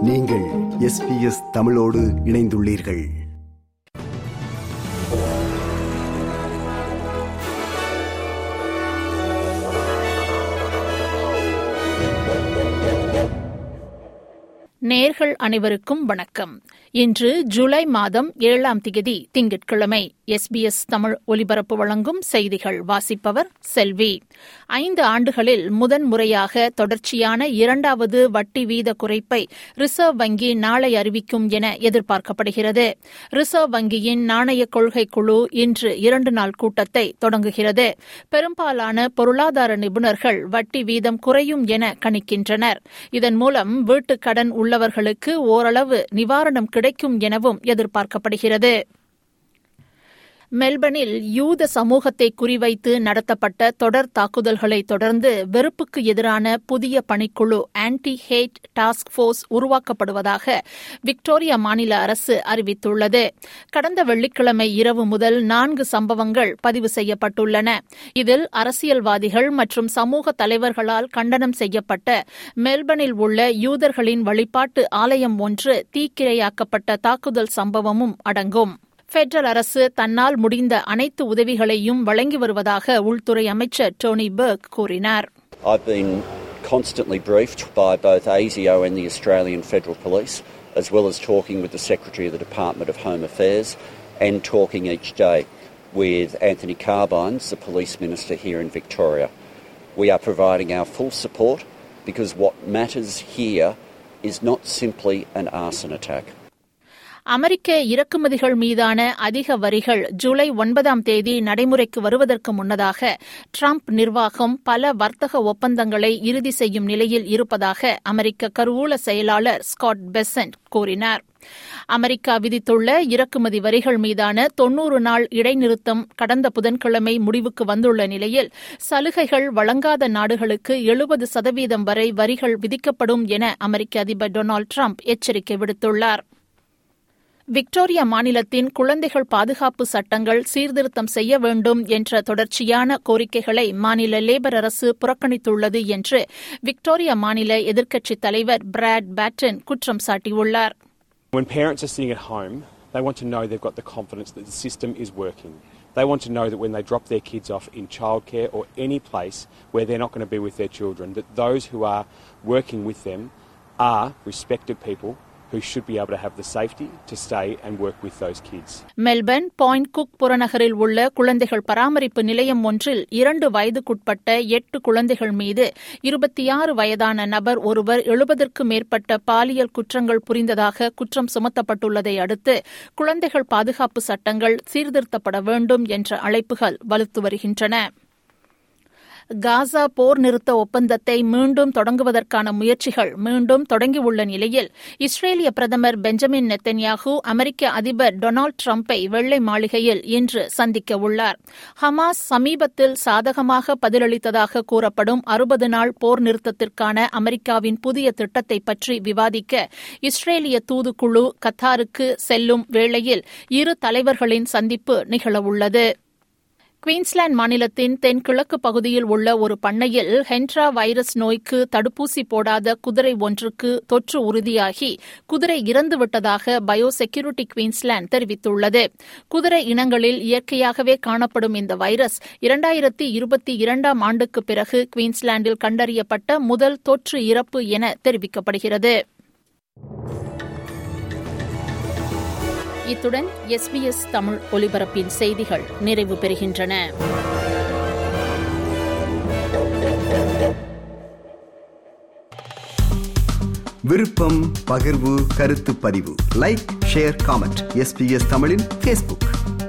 நீங்கள் எஸ்பிஎஸ் தமிழோடு இணைந்துள்ளீர்கள் நேர்கள் அனைவருக்கும் வணக்கம் இன்று ஜூலை மாதம் ஏழாம் திகதி திங்கட்கிழமை எஸ்பிஎஸ் தமிழ் ஒலிபரப்பு வழங்கும் செய்திகள் வாசிப்பவர் செல்வி ஐந்து ஆண்டுகளில் முதன் முறையாக தொடர்ச்சியான இரண்டாவது வட்டி வீத குறைப்பை ரிசர்வ் வங்கி நாளை அறிவிக்கும் என எதிர்பார்க்கப்படுகிறது ரிசர்வ் வங்கியின் நாணய கொள்கை குழு இன்று இரண்டு நாள் கூட்டத்தை தொடங்குகிறது பெரும்பாலான பொருளாதார நிபுணர்கள் வட்டி வீதம் குறையும் என கணிக்கின்றனர் இதன் மூலம் வீட்டுக் கடன் உள்ளவர்களுக்கு ஓரளவு நிவாரணம் கிடைக்கும் எனவும் எதிர்பார்க்கப்படுகிறது மெல்பர்னில் யூத சமூகத்தை குறிவைத்து நடத்தப்பட்ட தொடர் தாக்குதல்களை தொடர்ந்து வெறுப்புக்கு எதிரான புதிய பணிக்குழு ஆன்டி ஹேட் டாஸ்க் போர்ஸ் உருவாக்கப்படுவதாக விக்டோரியா மாநில அரசு அறிவித்துள்ளது கடந்த வெள்ளிக்கிழமை இரவு முதல் நான்கு சம்பவங்கள் பதிவு செய்யப்பட்டுள்ளன இதில் அரசியல்வாதிகள் மற்றும் சமூக தலைவர்களால் கண்டனம் செய்யப்பட்ட மெல்பர்னில் உள்ள யூதர்களின் வழிபாட்டு ஆலயம் ஒன்று தீக்கிரையாக்கப்பட்ட தாக்குதல் சம்பவமும் அடங்கும் பெடரல் அரசு தன்னால் முடிந்த அனைத்து உதவிகளையும் வழங்கி வருவதாக உள்துறை அமைச்சர் டோனி பர்க் கூறினார் I've been constantly briefed by both ASIO and the Australian Federal Police, as well as talking with the Secretary of the Department of Home Affairs and talking each day with Anthony Carbines, the Police Minister here in Victoria. We are providing our full support because what matters here is not simply an arson attack. அமெரிக்க இறக்குமதிகள் மீதான அதிக வரிகள் ஜூலை ஒன்பதாம் தேதி நடைமுறைக்கு வருவதற்கு முன்னதாக Trump நிர்வாகம் பல வர்த்தக ஒப்பந்தங்களை இறுதி செய்யும் நிலையில் இருப்பதாக அமெரிக்க கருவூல செயலாளர் ஸ்காட் பெசன்ட் கூறினார் அமெரிக்கா விதித்துள்ள இறக்குமதி வரிகள் மீதான தொன்னூறு நாள் இடைநிறுத்தம் கடந்த புதன்கிழமை முடிவுக்கு வந்துள்ள நிலையில் சலுகைகள் வழங்காத நாடுகளுக்கு எழுபது சதவீதம் வரை வரிகள் விதிக்கப்படும் என அமெரிக்க அதிபர் டொனால்டு ட்ரம்ப் எச்சரிக்கை விடுத்துள்ளார் விக்டோரியா மாநிலத்தின் குழந்தைகள் பாதுகாப்பு சட்டங்கள் சீர்திருத்தம் செய்ய வேண்டும் என்ற தொடர்ச்சியான கோரிக்கைகளை மாநில லேபர் அரசு புறக்கணித்துள்ளது என்று விக்டோரியா மாநில எதிர்க்கட்சித் தலைவர் பிராட் பேட்டன் குற்றம் சாட்டியுள்ளார் When parents are sitting at home, they want to know they've got the confidence that the system is working. They want to know that when they drop their kids off in childcare or any place where they're not going to be with their children, that those who are working with them are respected people who should be able to have the safety to stay and work with those kids. Melbourne Point Cook புறநகரில் உள்ள குழந்தைகள் பராமரிப்பு நிலையம் ஒன்றில் இரண்டு வயதுக்குட்பட்ட எட்டு குழந்தைகள் மீது இருபத்தி ஆறு வயதான நபர் ஒருவர் எழுபதற்கும் மேற்பட்ட பாலியல் குற்றங்கள் புரிந்ததாக குற்றம் சுமத்தப்பட்டுள்ளதை அடுத்து குழந்தைகள் பாதுகாப்பு சட்டங்கள் சீர்திருத்தப்பட வேண்டும் என்ற அழைப்புகள் வலுத்து வருகின்றன காசா போர் நிறுத்த ஒப்பந்தத்தை மீண்டும் தொடங்குவதற்கான முயற்சிகள் மீண்டும் தொடங்கியுள்ள நிலையில் இஸ்ரேலிய பிரதமர் பெஞ்சமின் நெத்தன்யாகு அமெரிக்க அதிபர் டொனால்டு டிரம்பை வெள்ளை மாளிகையில் இன்று சந்திக்க உள்ளார் ஹமாஸ் சமீபத்தில் சாதகமாக பதிலளித்ததாக கூறப்படும் அறுபது நாள் போர் நிறுத்தத்திற்கான அமெரிக்காவின் புதிய திட்டத்தை பற்றி விவாதிக்க இஸ்ரேலிய தூதுக்குழு கத்தாருக்கு செல்லும் வேளையில் இரு தலைவர்களின் சந்திப்பு நிகழவுள்ளது குயின்ஸ்லாந்து மாநிலத்தின் தென்கிழக்கு பகுதியில் உள்ள ஒரு பண்ணையில் ஹென்ட்ரா வைரஸ் நோய்க்கு தடுப்பூசி போடாத குதிரை ஒன்றுக்கு தொற்று உறுதியாகி குதிரை இறந்துவிட்டதாக பயோசெக்யூரிட்டி குயின்ஸ்லாந்து தெரிவித்துள்ளது குதிரை இனங்களில் இயற்கையாகவே காணப்படும் இந்த வைரஸ் இரண்டாயிரத்தி இருபத்தி இரண்டாம் ஆண்டுக்கு பிறகு குயின்ஸ்லாந்தில் கண்டறியப்பட்ட முதல் தொற்று இறப்பு என தெரிவிக்கப்படுகிறது இத்துடன் எஸ்பிஎஸ் தமிழ் ஒலிபரப்பின் செய்திகள் நிறைவு பெறுகின்றன விருப்பம் பகிர்வு கருத்து பதிவு லைக் ஷேர் காமெண்ட் எஸ்பிஎஸ் தமிழின் ஃபேஸ்புக்